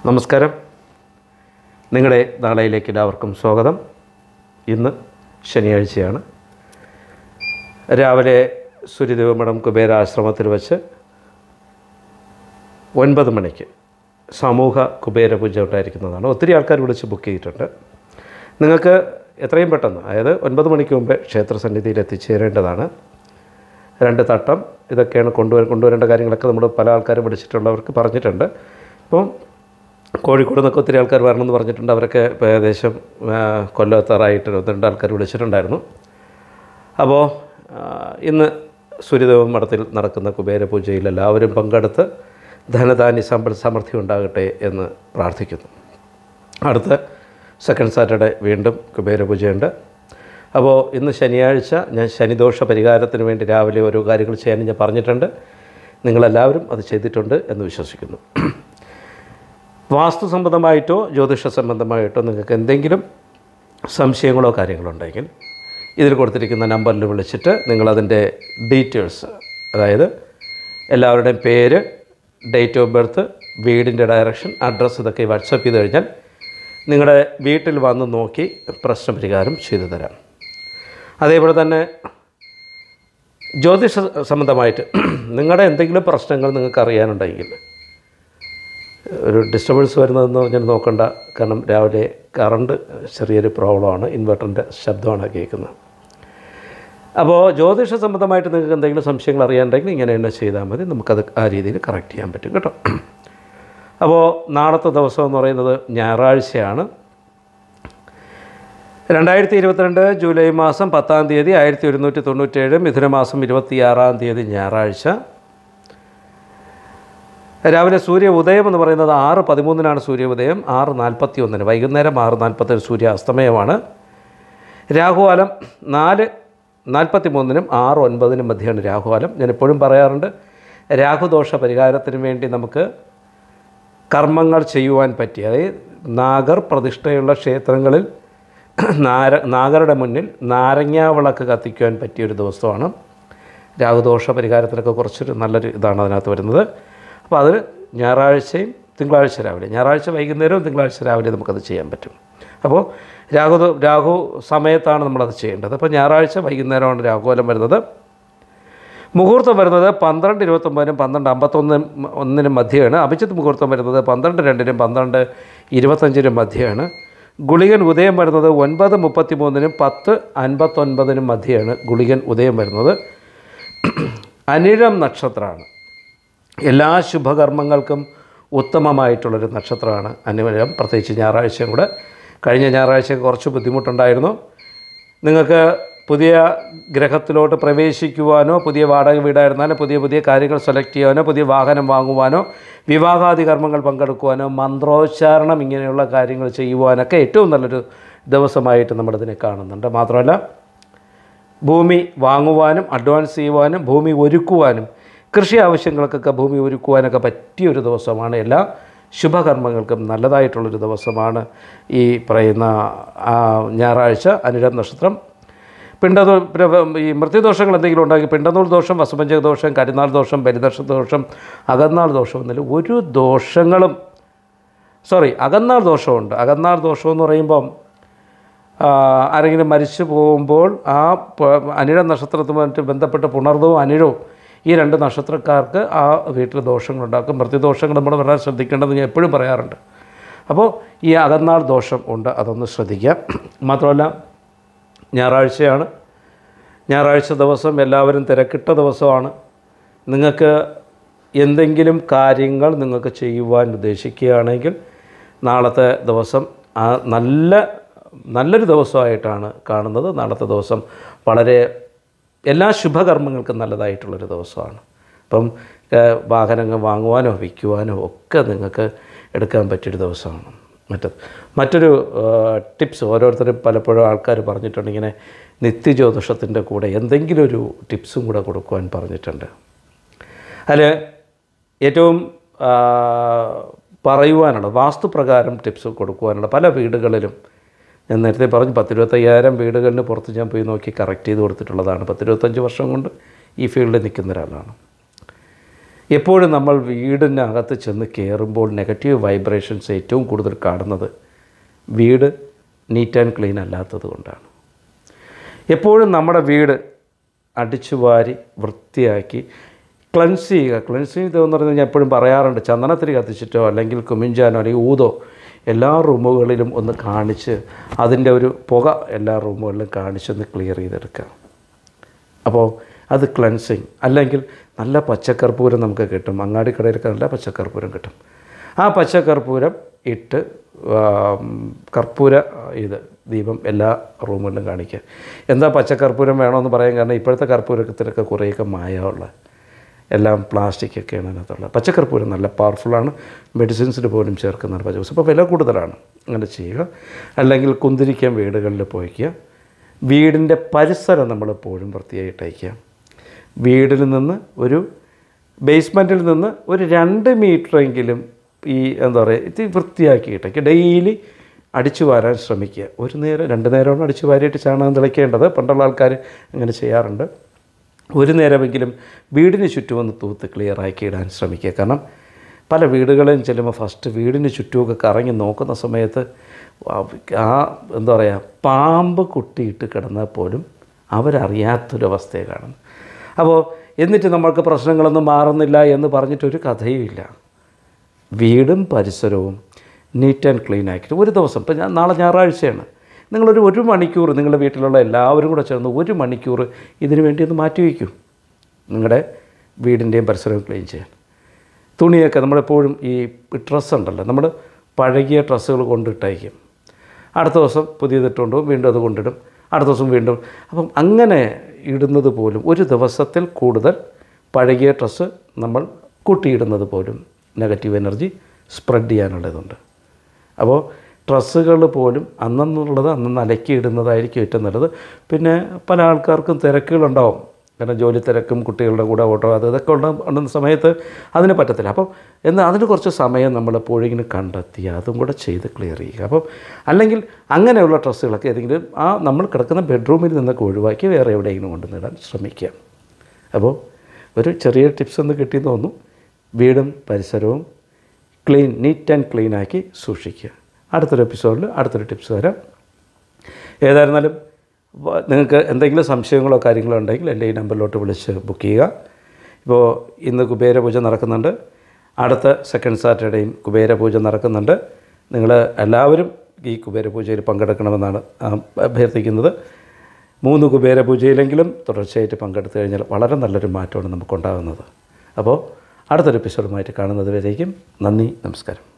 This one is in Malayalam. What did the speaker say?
നമസ്കാരം നിങ്ങളുടെ നാളെയിലേക്ക് എല്ലാവർക്കും സ്വാഗതം ഇന്ന് ശനിയാഴ്ചയാണ് രാവിലെ സൂര്യദേവമഠം കുബേരാശ്രമത്തിൽ വച്ച് ഒൻപത് മണിക്ക് സമൂഹ കുബേര പൂജ ഉണ്ടായിരിക്കുന്നതാണ് ഒത്തിരി ആൾക്കാർ വിളിച്ച് ബുക്ക് ചെയ്തിട്ടുണ്ട് നിങ്ങൾക്ക് എത്രയും പെട്ടെന്ന് അതായത് ഒൻപത് മണിക്ക് മുമ്പേ ക്ഷേത്രസന്നിധിയിൽ എത്തിച്ചേരേണ്ടതാണ് രണ്ട് തട്ടം ഇതൊക്കെയാണ് കൊണ്ടുവര കൊണ്ടുവരേണ്ട കാര്യങ്ങളൊക്കെ നമ്മൾ പല ആൾക്കാരും വിളിച്ചിട്ടുള്ളവർക്ക് പറഞ്ഞിട്ടുണ്ട് അപ്പം കോഴിക്കോട് നിന്നൊക്കെ ഒത്തിരി ആൾക്കാർ വരണമെന്ന് പറഞ്ഞിട്ടുണ്ട് അവരൊക്കെ ഇപ്പോൾ ഏകദേശം ആ, കൊല്ലത്താറായിട്ട് ഒന്ന് രണ്ട് ആൾക്കാർ വിളിച്ചിട്ടുണ്ടായിരുന്നു അപ്പോൾ ആ, ഇന്ന് സൂര്യദേവ മഠത്തിൽ നടക്കുന്ന കുബേര പൂജയിൽ എല്ലാവരും പങ്കെടുത്ത് ധനധാന്യ സമ്പൽ സമൃദ്ധി ഉണ്ടാകട്ടെ എന്ന് പ്രാർത്ഥിക്കുന്നു അടുത്ത സെക്കൻഡ് സാറ്റർഡേ വീണ്ടും കുബേര പൂജയുണ്ട് അപ്പോൾ ഇന്ന് ശനിയാഴ്ച ഞാൻ ശനിദോഷ പരിഹാരത്തിന് വേണ്ടി രാവിലെ ഓരോ കാര്യങ്ങൾ ചെയ്യാൻ ഞാൻ പറഞ്ഞിട്ടുണ്ട് നിങ്ങളെല്ലാവരും അത് ചെയ്തിട്ടുണ്ട് എന്ന് വിശ്വസിക്കുന്നു വാസ്തു സംബന്ധമായിട്ടോ ജ്യോതിഷ സംബന്ധമായിട്ടോ നിങ്ങൾക്ക് എന്തെങ്കിലും സംശയങ്ങളോ കാര്യങ്ങളോ ഉണ്ടെങ്കിൽ ഇതിൽ കൊടുത്തിരിക്കുന്ന നമ്പറിൽ വിളിച്ചിട്ട് നിങ്ങളതിൻ്റെ ഡീറ്റെയിൽസ് അതായത് എല്ലാവരുടെയും പേര് ഡേറ്റ് ഓഫ് ബർത്ത് വീടിൻ്റെ ഡയറക്ഷൻ അഡ്രസ്സ് ഇതൊക്കെ വാട്സപ്പ് ചെയ്ത് കഴിഞ്ഞാൽ നിങ്ങളുടെ വീട്ടിൽ വന്ന് നോക്കി പ്രശ്നപരിഹാരം ചെയ്തു തരാം അതേപോലെ തന്നെ ജ്യോതിഷ സംബന്ധമായിട്ട് നിങ്ങളുടെ എന്തെങ്കിലും പ്രശ്നങ്ങൾ നിങ്ങൾക്ക് അറിയാനുണ്ടെങ്കിൽ ഒരു ഡിസ്റ്റർബൻസ് വരുന്നതെന്ന് പറഞ്ഞാൽ നോക്കണ്ട കാരണം രാവിലെ കറണ്ട് ചെറിയൊരു പ്രോബ്ലമാണ് ഇൻവെർട്ടറിൻ്റെ ശബ്ദമാണ് കേൾക്കുന്നത് അപ്പോൾ ജ്യോതിഷ സംബന്ധമായിട്ട് നിങ്ങൾക്ക് എന്തെങ്കിലും സംശയങ്ങൾ അറിയാനുണ്ടെങ്കിൽ ഇങ്ങനെ തന്നെ ചെയ്താൽ മതി നമുക്കത് ആ രീതിയിൽ കറക്റ്റ് ചെയ്യാൻ പറ്റും കേട്ടോ അപ്പോൾ നാളത്തെ ദിവസം എന്ന് പറയുന്നത് ഞായറാഴ്ചയാണ് രണ്ടായിരത്തി ഇരുപത്തിരണ്ട് ജൂലൈ മാസം പത്താം തീയതി ആയിരത്തി ഒരുന്നൂറ്റി തൊണ്ണൂറ്റേഴ് മിഥുനമാസം ഇരുപത്തിയാറാം തീയതി ഞായറാഴ്ച രാവിലെ സൂര്യ ഉദയം എന്ന് പറയുന്നത് ആറ് പതിമൂന്നിനാണ് സൂര്യ ഉദയം ആറ് നാൽപ്പത്തി ഒന്നിന് വൈകുന്നേരം ആറ് നാൽപ്പത്തൊരു സൂര്യ അസ്തമയമാണ് രാഹുകാലം നാല് നാൽപ്പത്തി മൂന്നിനും ആറ് ഒൻപതിനും മധ്യമാണ് രാഹുകാലം ഞാൻ എപ്പോഴും പറയാറുണ്ട് രാഹുദോഷ പരിഹാരത്തിന് വേണ്ടി നമുക്ക് കർമ്മങ്ങൾ ചെയ്യുവാൻ പറ്റി അതായത് നാഗർ പ്രതിഷ്ഠയുള്ള ക്ഷേത്രങ്ങളിൽ നാര നാഗരുടെ മുന്നിൽ നാരങ്ങാ വിളക്ക് കത്തിക്കുവാൻ പറ്റിയൊരു ദിവസമാണ് രാഹുദോഷ പരിഹാരത്തിനൊക്കെ കുറച്ചൊരു നല്ലൊരു ഇതാണ് അതിനകത്ത് വരുന്നത് അപ്പോൾ അതിന് ഞായറാഴ്ചയും തിങ്കളാഴ്ച രാവിലെ ഞായറാഴ്ച വൈകുന്നേരവും തിങ്കളാഴ്ച രാവിലെ നമുക്കത് ചെയ്യാൻ പറ്റും അപ്പോൾ രാഹു രാഹു സമയത്താണ് നമ്മളത് ചെയ്യേണ്ടത് അപ്പോൾ ഞായറാഴ്ച വൈകുന്നേരമാണ് രാഹുകാലം വരുന്നത് മുഹൂർത്തം വരുന്നത് പന്ത്രണ്ട് ഇരുപത്തൊമ്പതിനും പന്ത്രണ്ട് അമ്പത്തൊന്നിനും ഒന്നിനും മധ്യമാണ് അഭിജിത്ത് മുഹൂർത്തം വരുന്നത് പന്ത്രണ്ട് രണ്ടിനും പന്ത്രണ്ട് ഇരുപത്തഞ്ചിനും മധ്യമാണ് ഗുളികൻ ഉദയം വരുന്നത് ഒൻപത് മുപ്പത്തി മൂന്നിനും പത്ത് അൻപത്തൊൻപതിനും മധ്യയാണ് ഗുളികൻ ഉദയം വരുന്നത് അനിഴം നക്ഷത്രമാണ് എല്ലാ ശുഭകർമ്മങ്ങൾക്കും ഉത്തമമായിട്ടുള്ളൊരു നക്ഷത്രമാണ് അനിഴം പ്രത്യേകിച്ച് ഞായറാഴ്ചയും കൂടെ കഴിഞ്ഞ ഞായറാഴ്ച കുറച്ച് ബുദ്ധിമുട്ടുണ്ടായിരുന്നു നിങ്ങൾക്ക് പുതിയ ഗ്രഹത്തിലോട്ട് പ്രവേശിക്കുവാനോ പുതിയ വാടക വീടായിരുന്നാലും പുതിയ പുതിയ കാര്യങ്ങൾ സെലക്ട് ചെയ്യാനോ പുതിയ വാഹനം വാങ്ങുവാനോ വിവാഹാദി കർമ്മങ്ങൾ പങ്കെടുക്കുവാനോ മന്ത്രോച്ചാരണം ഇങ്ങനെയുള്ള കാര്യങ്ങൾ ചെയ്യുവാനൊക്കെ ഏറ്റവും നല്ലൊരു ദിവസമായിട്ട് നമ്മളിതിനെ കാണുന്നുണ്ട് മാത്രമല്ല ഭൂമി വാങ്ങുവാനും അഡ്വാൻസ് ചെയ്യുവാനും ഭൂമി ഒരുക്കുവാനും കൃഷി ആവശ്യങ്ങൾക്കൊക്കെ ഭൂമി ഒരുക്കുവാനൊക്കെ പറ്റിയ ഒരു ദിവസമാണ് എല്ലാ ശുഭകർമ്മങ്ങൾക്കും നല്ലതായിട്ടുള്ളൊരു ദിവസമാണ് ഈ പറയുന്ന ആ, ഞായറാഴ്ച അനിഴം നക്ഷത്രം പിണ്ടനൂൽ പിന്നെ ഈ മൃത്യുദോഷങ്ങൾ എന്തെങ്കിലും ഉണ്ടെങ്കിൽ പിണ്ടനൂൽ ദോഷം വസുപഞ്ചക ദോഷം കരിനാൾ ദോഷം ബലിദർശ ദോഷം അകന്നാൾ ദോഷം എന്നല്ല ഒരു ദോഷങ്ങളും സോറി അകന്നാൾ ദോഷമുണ്ട് അകന്നാൾ ദോഷം എന്ന് പറയുമ്പം ആ, ആരെങ്കിലും മരിച്ചു പോകുമ്പോൾ ആ പ- അനിഴ നക്ഷത്രത്തുമായിട്ട് ബന്ധപ്പെട്ട് പുണർന്നവും അനിഴവും ഈ രണ്ട് നക്ഷത്രക്കാർക്ക് ആ വീട്ടിൽ ദോഷങ്ങളുണ്ടാക്കും മൃത്യുദോഷങ്ങൾ നമ്മൾ വളരെ ശ്രദ്ധിക്കേണ്ടത് ഞാൻ എപ്പോഴും പറയാറുണ്ട് അപ്പോൾ ഈ അകന്നാൾ ദോഷം ഉണ്ട് അതൊന്ന് ശ്രദ്ധിക്കുക മാത്രമല്ല ഞായറാഴ്ചയാണ് ഞായറാഴ്ച ദിവസം എല്ലാവരും തിരക്കിട്ട ദിവസമാണ് നിങ്ങൾക്ക് എന്തെങ്കിലും കാര്യങ്ങൾ നിങ്ങൾക്ക് ചെയ്യുവാൻ ഉദ്ദേശിക്കുകയാണെങ്കിൽ നാളത്തെ ദിവസം ആ നല്ല നല്ലൊരു ദിവസമായിട്ടാണ് കാണുന്നത് നാളത്തെ ദിവസം വളരെ എല്ലാ ശുഭകർമ്മങ്ങൾക്കും നല്ലതായിട്ടുള്ളൊരു ദിവസമാണ് അപ്പം ഏഹ്, വാഹനങ്ങൾ വാങ്ങുവാനോ വിൽക്കുവാനോ ഒക്കെ നിങ്ങൾക്ക് എടുക്കാൻ പറ്റിയൊരു ദിവസമാണ് മറ്റത് മറ്റൊരു ടിപ്സ് ഓരോരുത്തരും പലപ്പോഴും ആൾക്കാർ പറഞ്ഞിട്ടുണ്ട് ഇങ്ങനെ നിത്യജ്യോതിഷത്തിൻ്റെ കൂടെ എന്തെങ്കിലും ഒരു ടിപ്സും കൂടെ കൊടുക്കുവാൻ പറഞ്ഞിട്ടുണ്ട് അതിൽ ഏറ്റവും ആ, പറയുവാനുള്ള വാസ്തുപ്രകാരം ടിപ്സ് കൊടുക്കുവാനുള്ള പല വീടുകളിലും ഞാൻ നേരത്തെ പറഞ്ഞു പത്തിരുപത്തയ്യായിരം വീടുകളിന് പുറത്ത് ഞാൻ പോയി നോക്കി കറക്റ്റ് ചെയ്ത് കൊടുത്തിട്ടുള്ളതാണ് പത്തിരുപത്തഞ്ച് വർഷം കൊണ്ട് ഈ ഫീൽഡിൽ നിൽക്കുന്ന ഒരാളാണ് എപ്പോഴും നമ്മൾ വീടിനകത്ത് ചെന്ന് കയറുമ്പോൾ നെഗറ്റീവ് വൈബ്രേഷൻസ് ഏറ്റവും കൂടുതൽ കാണുന്നത് വീട് നീറ്റ് ആൻഡ് ക്ലീൻ അല്ലാത്തത് കൊണ്ടാണ് എപ്പോഴും നമ്മുടെ വീട് അടിച്ചു വാരി വൃത്തിയാക്കി ക്ലൻസ് ചെയ്യുക ക്ലൻസ് ചെയ്തെന്ന് പറഞ്ഞാൽ ഞാൻ എപ്പോഴും പറയാറുണ്ട് ചന്ദനത്തിരി കത്തിച്ചിട്ടോ അല്ലെങ്കിൽ കുമിഞ്ചാനോ അല്ലെങ്കിൽ ഊതോ എല്ലാ റൂമുകളിലും ഒന്ന് കാണിച്ച് അതിൻ്റെ ഒരു പുക എല്ലാ റൂമുകളിലും കാണിച്ചൊന്ന് ക്ലിയർ ചെയ്തെടുക്കുക അപ്പോൾ അത് ക്ലൻസിങ് അല്ലെങ്കിൽ നല്ല പച്ചക്കർപ്പൂരം നമുക്ക് കിട്ടും അങ്ങാടിക്കടയിലൊക്കെ നല്ല പച്ചക്കർപ്പൂരം കിട്ടും ആ പച്ചക്കർപ്പൂരം ഇട്ട് ആം, കർപ്പൂര ഇത് ദീപം എല്ലാ റൂമുകളിലും കാണിക്കുക എന്താ പച്ചക്കർപ്പൂരം വേണമെന്ന് പറയാൻ കാരണം ഇപ്പോഴത്തെ കർപ്പൂരത്തിലൊക്കെ കുറേയൊക്കെ മായമുള്ള എല്ലാം പ്ലാസ്റ്റിക് ഒക്കെയാണ് അതിനകത്തുള്ളത് പച്ചക്കർപ്പൂരം നല്ല പവർഫുള്ളാണ് മെഡിസിൻസിൽ പോലും ചേർക്കുന്നതാണ് പച്ച അപ്പോൾ വില കൂടുതലാണ് അങ്ങനെ ചെയ്യുക അല്ലെങ്കിൽ കുന്തിരിക്കാൻ വീടുകളിൽ പോയിക്കുക വീടിൻ്റെ പരിസരം നമ്മൾ എപ്പോഴും വൃത്തിയായിട്ട് അയക്കുക വീടിൽ നിന്ന് ഒരു ബേസ്മെൻറ്റിൽ നിന്ന് ഒരു രണ്ട് മീറ്ററെങ്കിലും ഈ എന്താ പറയുക ഇത് വൃത്തിയാക്കിയിട്ടേക്ക് ഡെയിലി അടിച്ചു വാരാൻ ശ്രമിക്കുക ഒരു നേരം രണ്ട് നേരമാണ് അടിച്ചു വാരിയിട്ട് ചാണകം തിളയ്ക്കേണ്ടത് പണ്ടുള്ള ആൾക്കാർ അങ്ങനെ ചെയ്യാറുണ്ട് ഒരു നേരമെങ്കിലും വീടിന് ചുറ്റും ഒന്ന് തൂത്ത് ക്ലിയറാക്കി ഇടാൻ ശ്രമിക്കുക കാരണം പല വീടുകളിലും ചെല്ലുമ്പോൾ ഫസ്റ്റ് വീടിന് ചുറ്റുമൊക്കെ കറങ്ങി നോക്കുന്ന സമയത്ത് ആ എന്താ പറയുക പാമ്പ് കുട്ടിയിട്ട് കിടന്നാൽ പോലും അവരറിയാത്തൊരവസ്ഥയെ കാണുന്നു അപ്പോൾ എന്നിട്ട് നമ്മൾക്ക് പ്രശ്നങ്ങളൊന്നും മാറുന്നില്ല എന്ന് പറഞ്ഞിട്ടൊരു കഥയുമില്ല വീടും പരിസരവും നീറ്റ് ആൻഡ് ക്ലീൻ ആക്കിയിട്ട് ഒരു ദിവസം ഇപ്പം ഞാൻ നാളെ ഞായറാഴ്ചയാണ് നിങ്ങളൊരു ഒരു മണിക്കൂർ നിങ്ങളുടെ വീട്ടിലുള്ള എല്ലാവരും കൂടെ ചേർന്ന് ഒരു മണിക്കൂർ ഇതിനു വേണ്ടി ഒന്ന് മാറ്റി വയ്ക്കൂ നിങ്ങളുടെ വീടിൻ്റെയും പരിസരവും ക്ലീൻ ചെയ്യാൻ തുണിയൊക്കെ നമ്മളെപ്പോഴും ഈ ഡ്രസ്സ് ഉണ്ടല്ലോ നമ്മൾ പഴകിയ ഡ്രസ്സുകൾ കൊണ്ടിട്ടയക്കും അടുത്ത ദിവസം പുതിയതിട്ടുകൊണ്ട് വീണ്ടും അത് കൊണ്ടിടും അടുത്ത ദിവസം വീണ്ടും അപ്പം അങ്ങനെ ഇടുന്നത് പോലും ഒരു ദിവസത്തിൽ കൂടുതൽ പഴകിയ ഡ്രസ്സ് നമ്മൾ കൂട്ടിയിടുന്നത് പോലും നെഗറ്റീവ് എനർജി സ്പ്രെഡ് ചെയ്യാനുള്ളതുണ്ട് അപ്പോൾ ഡ്രസ്സുകൾ പോലും അന്നെന്നുള്ളത് അന്നന്ന് അലക്കി ഇടുന്നതായിരിക്കും ഏറ്റവും നല്ലത് പിന്നെ പല ആൾക്കാർക്കും തിരക്കുകളുണ്ടാവും കാരണം ജോലി തിരക്കും കുട്ടികളുടെ കൂടെ ഓട്ടോ അത് ഇതൊക്കെ ഉള്ള ഉണ്ടെന്ന സമയത്ത് അതിന് പറ്റത്തില്ല അപ്പം എന്നാൽ അതിന് കുറച്ച് സമയം നമ്മൾ എപ്പോഴെങ്കിലും കണ്ടെത്തി അതും കൂടെ ചെയ്ത് ക്ലിയർ ചെയ്യുക അപ്പം അല്ലെങ്കിൽ അങ്ങനെയുള്ള ഡ്രസ്സുകളൊക്കെ ഏതെങ്കിലും ആ നമ്മൾ കിടക്കുന്ന ബെഡ്റൂമിൽ നിന്നൊക്കെ ഒഴിവാക്കി വേറെ എവിടെയെങ്കിലും കൊണ്ടുവന്നിടാൻ ശ്രമിക്കുക അപ്പോൾ ഒരു ചെറിയ ടിപ്സ് ഒന്ന് കിട്ടിയെന്ന് തോന്നുന്നു വീടും പരിസരവും ക്ലീൻ നീറ്റ് ആൻഡ് ക്ലീൻ ആക്കി സൂക്ഷിക്കുക അടുത്തൊരു എപ്പിസോഡിൽ അടുത്തൊരു ടിപ്സ് തരാം ഏതായിരുന്നാലും വ- നിങ്ങൾക്ക് എന്തെങ്കിലും സംശയങ്ങളോ കാര്യങ്ങളോ ഉണ്ടെങ്കിൽ എൻ്റെ ഈ നമ്പറിലോട്ട് വിളിച്ച് ബുക്ക് ചെയ്യുക ഇപ്പോൾ ഇന്ന് കുബേരപൂജ നടക്കുന്നുണ്ട് അടുത്ത സെക്കൻഡ് സാറ്റർഡേയും കുബേരപൂജ നടക്കുന്നുണ്ട് നിങ്ങൾ എല്ലാവരും ഈ കുബേരപൂജയിൽ പങ്കെടുക്കണമെന്നാണ് ആ, അഭ്യർത്ഥിക്കുന്നത് മൂന്ന് കുബേരപൂജയിലെങ്കിലും തുടർച്ചയായിട്ട് പങ്കെടുത്തു കഴിഞ്ഞാൽ വളരെ നല്ലൊരു മാറ്റമാണ് നമുക്കുണ്ടാകുന്നത് അപ്പോൾ അടുത്തൊരു എപ്പിസോഡുമായിട്ട് കാണുന്നത് വരേക്കും നന്ദി നമസ്കാരം